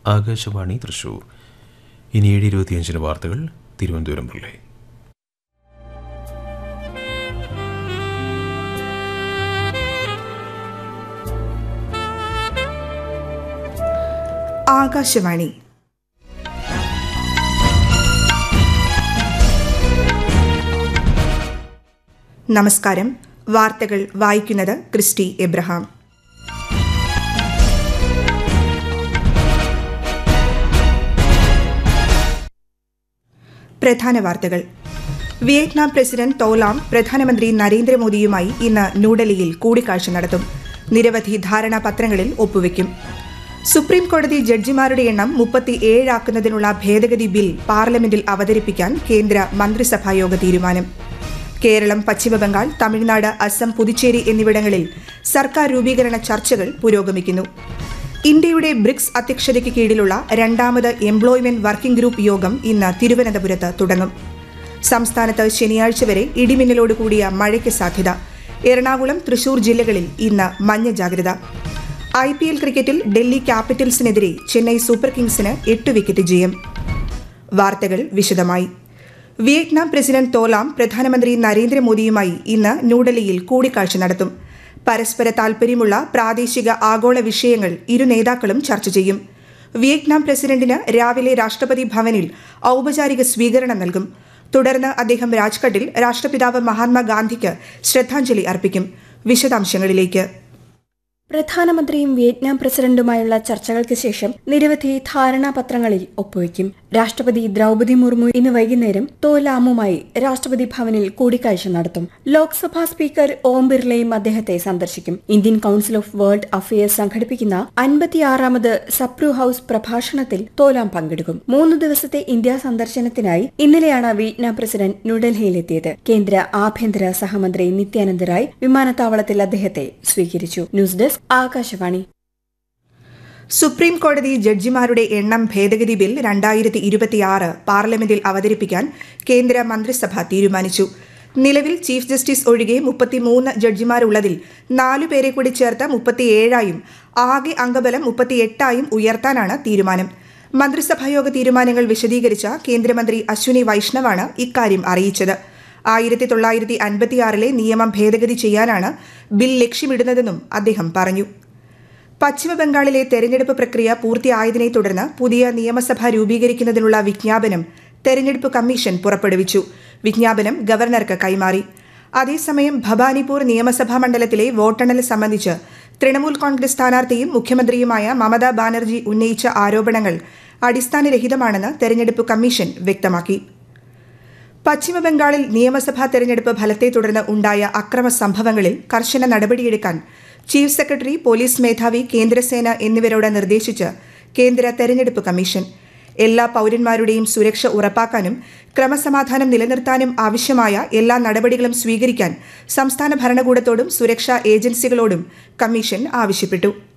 ആകാശവാണി തൃശൂർ ഇനി ഏഴ് ഇരുപത്തിയഞ്ചിന് വാർത്തകൾ തിരുവനന്തപുരം പിള്ളേ ആകാശവാണി നമസ്കാരം വാർത്തകൾ വായിക്കുന്നത് ക്രിസ്റ്റി എബ്രഹാം പ്രധാന വാർത്തകൾ വിയറ്റ്നാം പ്രസിഡന്റ് തോലാം പ്രധാനമന്ത്രി നരേന്ദ്രമോദിയുമായി ഇന്ന് ന്യൂഡൽഹിയിൽ കൂടിക്കാഴ്ച നടത്തും നിരവധി ധാരണാപത്രങ്ങളിൽ ഒപ്പുവെക്കും സുപ്രീം കോടതി ജഡ്ജിമാരുടെ എണ്ണം മുപ്പത്തി ഏഴാക്കുന്നതിനുള്ള ഭേദഗതി ബിൽ പാർലമെന്റിൽ അവതരിപ്പിക്കാൻ കേന്ദ്ര മന്ത്രിസഭായോഗ തീരുമാനം കേരളം പശ്ചിമബംഗാൾ തമിഴ്നാട് അസം പുതുച്ചേരി എന്നിവിടങ്ങളിൽ സർക്കാർ രൂപീകരണ ചർച്ചകൾ പുരോഗമിക്കുന്നു ഇന്ത്യയുടെ ബ്രിക്സ് അധ്യക്ഷതയ്ക്ക് കീഴിലുള്ള രണ്ടാമത് എംപ്ലോയ്മെന്റ് വർക്കിംഗ് ഗ്രൂപ്പ് യോഗം ഇന്ന് തിരുവനന്തപുരത്ത് തുടങ്ങും സംസ്ഥാനത്ത് ശനിയാഴ്ച വരെ ഇടിമിന്നലോട് കൂടിയ മഴയ്ക്ക് സാധ്യത എറണാകുളം തൃശൂർ ജില്ലകളിൽ ഇന്ന് മഞ്ഞ ജാഗ്രത ഐ പി എൽ ക്രിക്കറ്റിൽ ഡൽഹി ക്യാപിറ്റൽസിനെതിരെ ചെന്നൈ സൂപ്പർ കിങ്സിന് എട്ട് വിക്കറ്റ് ജയം വാർത്തകൾ വിശദമായി വിയറ്റ്നാം പ്രസിഡന്റ് തോലാം പ്രധാനമന്ത്രി നരേന്ദ്രമോദിയുമായി ഇന്ന് ന്യൂഡൽഹിയിൽ കൂടിക്കാഴ്ച നടത്തും പരസ്പര താൽപര്യമുള്ള പ്രാദേശിക ആഗോള വിഷയങ്ങൾ ഇരു നേതാക്കളും ചർച്ച ചെയ്യും വിയറ്റ്നാം പ്രസിഡന്റിന് രാവിലെ രാഷ്ട്രപതി ഭവനിൽ ഔപചാരിക സ്വീകരണം നൽകും തുടർന്ന് അദ്ദേഹം രാജ്ഘട്ടിൽ രാഷ്ട്രപിതാവ് മഹാത്മാഗാന്ധിക്ക് ശ്രദ്ധാഞ്ജലി അർപ്പിക്കും വിശദാംശങ്ങളിലേക്ക് പ്രധാനമന്ത്രിയും വിയറ്റ്നാം പ്രസിഡന്റുമായുള്ള ചർച്ചകൾക്ക് ശേഷം നിരവധി ധാരണാപത്രങ്ങളിൽ ഒപ്പുവയ്ക്കും രാഷ്ട്രപതി ദ്രൗപതി മുർമു ഇന്ന് വൈകുന്നേരം തോലാമുമായി രാഷ്ട്രപതി ഭവനിൽ കൂടിക്കാഴ്ച നടത്തും ലോക്സഭാ സ്പീക്കർ ഓം ബിർളയും അദ്ദേഹത്തെ സന്ദർശിക്കും Indian council of world affairs സംഘടിപ്പിക്കുന്ന അൻപത്തിയാറാമത് സപ്രു ഹൌസ് പ്രഭാഷണത്തിൽ തോലാം പങ്കെടുക്കും മൂന്ന് ദിവസത്തെ ഇന്ത്യ സന്ദർശനത്തിനായി ഇന്നലെയാണ് വിയറ്റ്നാം പ്രസിഡന്റ് ന്യൂഡൽഹിയിലെത്തിയത് കേന്ദ്ര ആഭ്യന്തര സഹമന്ത്രി നിത്യാനന്ദ റായ് വിമാനത്താവളത്തിൽ അദ്ദേഹത്തെ സ്വീകരിച്ചു ന്യൂസ് ഡെസ്ക് ആകാശവാണി സുപ്രീം കോടതി ജഡ്ജിമാരുടെ എണ്ണം ഭേദഗതി ബിൽ രണ്ടായിരത്തി ഇരുപത്തിയാറ് പാർലമെന്റിൽ അവതരിപ്പിക്കാൻ കേന്ദ്ര മന്ത്രിസഭ തീരുമാനിച്ചു നിലവിൽ ചീഫ് ജസ്റ്റിസ് ഒഴികെ മുപ്പത്തിമൂന്ന് ജഡ്ജിമാരുള്ളതിൽ നാലു പേരെ കൂടി ചേർത്ത് മുപ്പത്തിയേഴായും ആകെ അംഗബലം മുപ്പത്തിയെട്ടായും ഉയർത്താനാണ് തീരുമാനം മന്ത്രിസഭായോഗ തീരുമാനങ്ങൾ വിശദീകരിച്ച കേന്ദ്രമന്ത്രി അശ്വിനി വൈഷ്ണവാണ് ഇക്കാര്യം അറിയിച്ചത് ആയിരത്തി തൊള്ളായിരത്തി അൻപത്തിയാറിലെ നിയമം ഭേദഗതി ചെയ്യാനാണ് ബിൽ ലക്ഷ്യമിടുന്നതെന്നും അദ്ദേഹം പറഞ്ഞു പശ്ചിമബംഗാളിലെ തെരഞ്ഞെടുപ്പ് പ്രക്രിയ പൂർത്തിയായതിനെ തുടർന്ന് പുതിയ നിയമസഭ രൂപീകരിക്കുന്നതിനുള്ള വിജ്ഞാപനം തെരഞ്ഞെടുപ്പ് കമ്മീഷൻ പുറപ്പെടുവിച്ചു വിജ്ഞാപനം ഗവർണർക്ക് കൈമാറി അതേസമയം ഭവാനിപൂർ നിയമസഭാ മണ്ഡലത്തിലെ വോട്ടെണ്ണൽ സംബന്ധിച്ച് തൃണമൂൽ കോൺഗ്രസ് സ്ഥാനാർത്ഥിയും മുഖ്യമന്ത്രിയുമായ മമതാ ബാനർജി ഉന്നയിച്ച ആരോപണങ്ങൾ അടിസ്ഥാനരഹിതമാണെന്ന് തെരഞ്ഞെടുപ്പ് കമ്മീഷൻ വ്യക്തമാക്കി പശ്ചിമബംഗാളിൽ നിയമസഭാ തെരഞ്ഞെടുപ്പ് ഫലത്തെ തുടർന്ന് ഉണ്ടായ അക്രമ സംഭവങ്ങളിൽ കർശന നടപടിയെടുക്കാൻ ചീഫ് സെക്രട്ടറി പോലീസ് മേധാവി കേന്ദ്രസേന എന്നിവരോട് നിർദ്ദേശിച്ച് കേന്ദ്ര തെരഞ്ഞെടുപ്പ് കമ്മീഷൻ എല്ലാ പൌരന്മാരുടെയും സുരക്ഷ ഉറപ്പാക്കാനും ക്രമസമാധാനം നിലനിർത്താനും ആവശ്യമായ എല്ലാ നടപടികളും സ്വീകരിക്കാൻ സംസ്ഥാന ഭരണകൂടത്തോടും സുരക്ഷാ ഏജൻസികളോടും കമ്മീഷൻ ആവശ്യപ്പെട്ടു